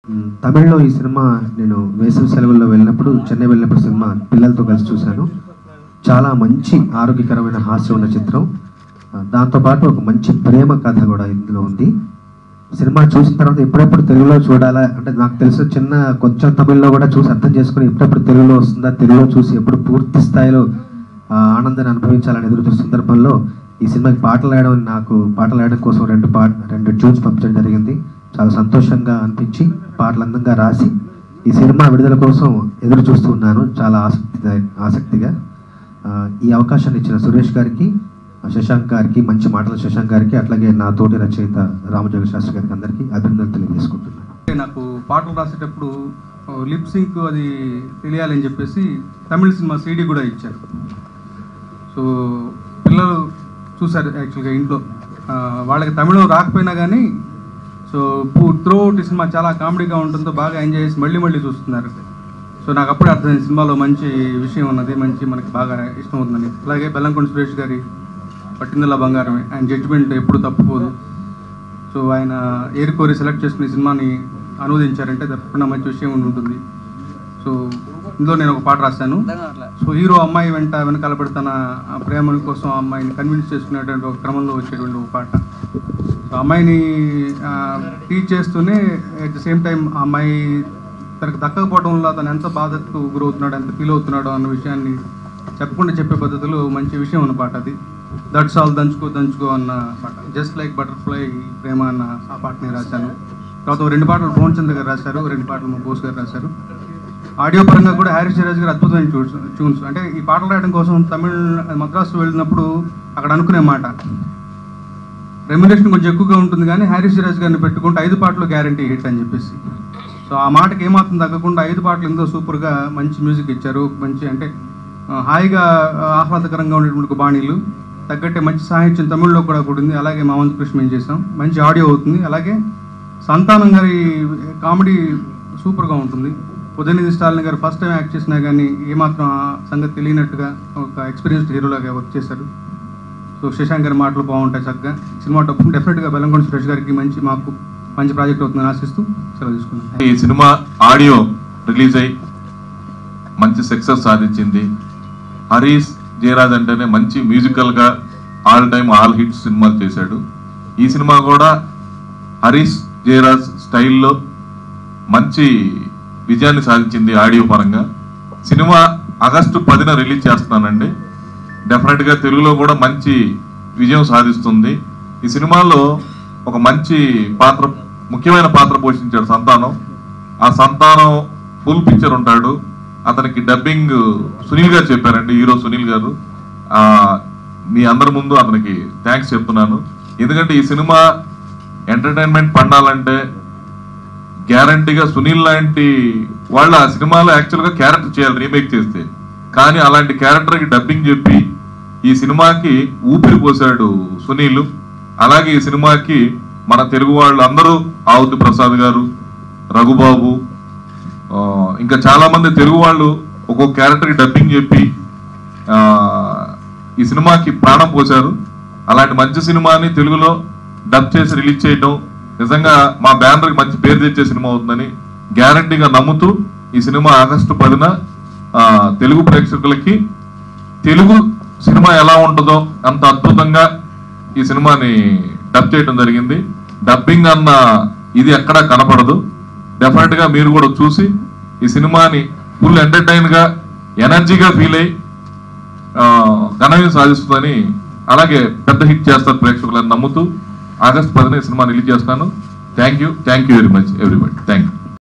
మ్, తమిళ్లో ఈ సినిమా నేను వేసవి సెలవుల్లో వెళ్ళినప్పుడు చెన్నై వెళ్ళినప్పుడు సినిమా పిల్లలతో కలిసి చూశాను చాలా మంచి ఆరోగ్యకరమైన హాస్యం ఉన్న చిత్రం ఆ, దాంతోపాటు ఒక మంచి ప్రేమ కథ కూడా ఇందులో ఉంది సినిమా చూసిన తర్వాత ఎప్పుడెప్పుడు తెలుగులో చూడాలా అంటే నాకు తెలిసిన చిన్న కొంచెం తమిళ్లో కూడా చూసి అర్థం చేసుకుని ఎప్పుడెప్పుడు తెలుగులో వస్తుందా తెలుగులో చూసి ఎప్పుడు పూర్తి స్థాయిలో ఆ, ఆనందాన్ని అనుభవించాలని ఎదురు చూస్తున్న సందర్భంలో ఈ సినిమాకి పాటలు వేయడం నాకు పాటలు వేయడం కోసం రెండు పాట రెండు ట్యూన్స్ పంపించడం జరిగింది చాలా సంతోషంగా అనిపించి పాటలు అందంగా రాసి ఈ సినిమా విడుదల కోసం ఎదురు చూస్తూ ఉన్నాను చాలా ఆసక్తి ఆసక్తిగా ఆ, ఈ అవకాశాన్ని ఇచ్చిన సురేష్ గారికి ఆ, శశాంక్ గారికి మంచి మాటల శశాంక్ గారికి అట్లాగే నా తోటి రచయిత రామజోగ శాస్త్రి గారికి అందరికీ అభినందనలు తెలియజేసుకుంటున్నాను అంటే నాకు పాటలు రాసేటప్పుడు లిప్ సింక్ అది తెలియాలని చెప్పేసి తమిళ సినిమా సీడీ కూడా ఇచ్చారు సో పిల్లలు చూశారు యాక్చువల్గా ఇంట్లో ఆ, వాళ్ళకి తమిళం రాకపోయినా కానీ సో త్రూ ఈ సినిమా చాలా కామెడీగా ఉంటుందో బాగా ఎంజాయ్ చేసి మళ్ళీ మళ్ళీ చూస్తున్నారు సో నాకు అప్పుడే అర్థమైంది సినిమాలో మంచి విషయం ఉన్నది మంచి మనకి బాగా ఇష్టం అవుతుందని అలాగే బెల్లంకొండ సురేష్ గారి పట్టిందల బంగారమే ఆయన జడ్జిమెంట్ ఎప్పుడు తప్పుపోదు సో ఆయన ఏరుకోరి సెలెక్ట్ చేసుకుని ఈ సినిమాని అనువదించారంటే తప్పకుండా మంచి విషయం ఉండి ఉంటుంది సో ఇందులో నేను ఒక పాట రాశాను సో హీరో అమ్మాయి వెంట వెనకాల పెడుతున్న ఆ ప్రేమని కోసం ఆ అమ్మాయిని కన్విన్స్ చేసుకునేటువంటి ఒక క్రమంలో వచ్చేటువంటి ఒక పాట సో అమ్మాయిని టీచ్ చేస్తూనే అట్ ద సేమ్ టైం ఆ అమ్మాయి తనకు దక్కకపోవడం వల్ల తను ఎంత బాధకు గురవుతున్నాడు ఎంత ఫీల్ అవుతున్నాడో అన్న విషయాన్ని చెప్పకుండా చెప్పే పద్ధతిలో మంచి విషయం ఉన్న పాట అది దట్స్ ఆల్ దంచుకో దంచుకో అన్న పాట జస్ట్ లైక్ బటర్ఫ్లై ప్రేమ అన్న ఆ పాటని రాశాను తర్వాత ఓ రెండు పాటలు భువన్ చంద్ర గారు రాశారు రెండు పాటలు మా బోస్ గారు రాశారు ఆడియో పరంగా కూడా హ్యారీ సిరాజ్ గారు అద్భుతమైన ట్యూన్స్ ట్యూన్స్ అంటే ఈ పాటలు రాయడం కోసం తమిళ మద్రాసు వెళ్ళినప్పుడు అక్కడ అనుకునే మాట రెమ్యునేషన్ కొంచెం ఎక్కువగా ఉంటుంది కానీ హ్యారీ సిరాజ్ గారిని పెట్టుకుంటే ఐదు పాటలు గ్యారంటీ హిట్ అని చెప్పేసి సో ఆ మాటకి ఏమాత్రం తగ్గకుండా ఐదు పాటలు ఎంతో సూపర్గా మంచి మ్యూజిక్ ఇచ్చారు మంచి అంటే ఆ, హాయిగా ఆ, ఆహ్లాదకరంగా ఉండేటువంటి ఒక బాణీలు తగ్గట్టే మంచి సాహిత్యం తమిళ్లో కూడా కూడింది అలాగే మా వంతు కృష్ణ మేము చేసాం మంచి ఆడియో అవుతుంది అలాగే సంతానం గారి కామెడీ సూపర్గా ఉంటుంది ఉదయనిధి స్టాలిన్ గారు ఫస్ట్ టైం యాక్ట్ చేసినా కానీ ఏమాత్రం ఆ సంగతి తెలియనట్టుగా ఒక ఎక్స్పీరియన్స్డ్ హీరోలాగా వర్క్ చేశారు సో శశాంక్ గారి మాటలు బాగుంటాయి చక్కగా సినిమా టప్ డెఫినెట్గా బెల్లంకొండ సురేష్ గారికి మంచి మాకు మంచి ప్రాజెక్ట్ అవుతుందని ఆశిస్తూ సెలవు తీసుకున్నాను ఈ సినిమా ఆడియో రిలీజ్ అయ్యి మంచి సక్సెస్ సాధించింది హరీష్ జయరాజ్ అంటేనే మంచి మ్యూజికల్ గా ఆల్ టైమ్ ఆల్ హిట్ సినిమాలు చేశాడు ఈ సినిమా కూడా హరీష్ జయరాజ్ స్టైల్లో మంచి విజయాన్ని సాధించింది ఆడియో పరంగా సినిమా ఆగస్టు పదిన రిలీజ్ చేస్తున్నానండి డెఫినెట్ గా తెలుగులో కూడా మంచి విజయం సాధిస్తుంది ఈ సినిమాలో ఒక మంచి పాత్ర ముఖ్యమైన పాత్ర పోషించాడు సంతానం ఆ సంతానం ఫుల్ పిక్చర్ ఉంటాడు అతనికి డబ్బింగ్ సునీల్ గారు చెప్పారండి హీరో సునీల్ గారు ఆ మీ అందరి ముందు అతనికి థ్యాంక్స్ చెప్తున్నాను ఎందుకంటే ఈ సినిమా ఎంటర్టైన్మెంట్ పండాలంటే గ్యారంటీగా సునీల్ లాంటి వాళ్ళు ఆ సినిమాలో యాక్చువల్గా క్యారెక్టర్ చేయాలి రీమేక్ చేస్తే కానీ అలాంటి క్యారెక్టర్కి డబ్బింగ్ చెప్పి ఈ సినిమాకి ఊపిరి పోసాడు సునీల్ అలాగే ఈ సినిమాకి మన తెలుగు వాళ్ళు అందరూ ఆవుతి ప్రసాద్ గారు రఘుబాబు ఆ, ఇంకా చాలా మంది తెలుగు వాళ్ళు ఒక్కొక్క క్యారెక్టర్కి డబ్బింగ్ చెప్పి ఆ, ఈ సినిమాకి ప్రాణం పోశారు అలాంటి మంచి సినిమాని తెలుగులో డబ్ చేసి రిలీజ్ చేయడం నిజంగా మా బ్యానర్కి మంచి పేరు తెచ్చే సినిమా అవుతుందని గ్యారంటీగా నమ్ముతూ ఈ సినిమా ఆగస్టు పదిన ఆ, తెలుగు ప్రేక్షకులకి తెలుగు సినిమా ఎలా ఉంటుందో అంత అద్భుతంగా ఈ సినిమాని డబ్ చేయడం జరిగింది డబ్బింగ్ అన్న ఇది ఎక్కడా కనపడదు డెఫినెట్ గా మీరు కూడా చూసి ఈ సినిమాని ఫుల్ ఎంటర్టైన్ గా ఎనర్జీగా ఫీల్ అయ్యి ఆ, ఘనవిజయం సాధిస్తుందని అలాగే పెద్ద హిట్ చేస్తారు ప్రేక్షకులని నమ్ముతూ ఆగస్ట్ పదిన ఈ సినిమా రిలీజ్ చేస్తాను thank you thank you very much everybody thank you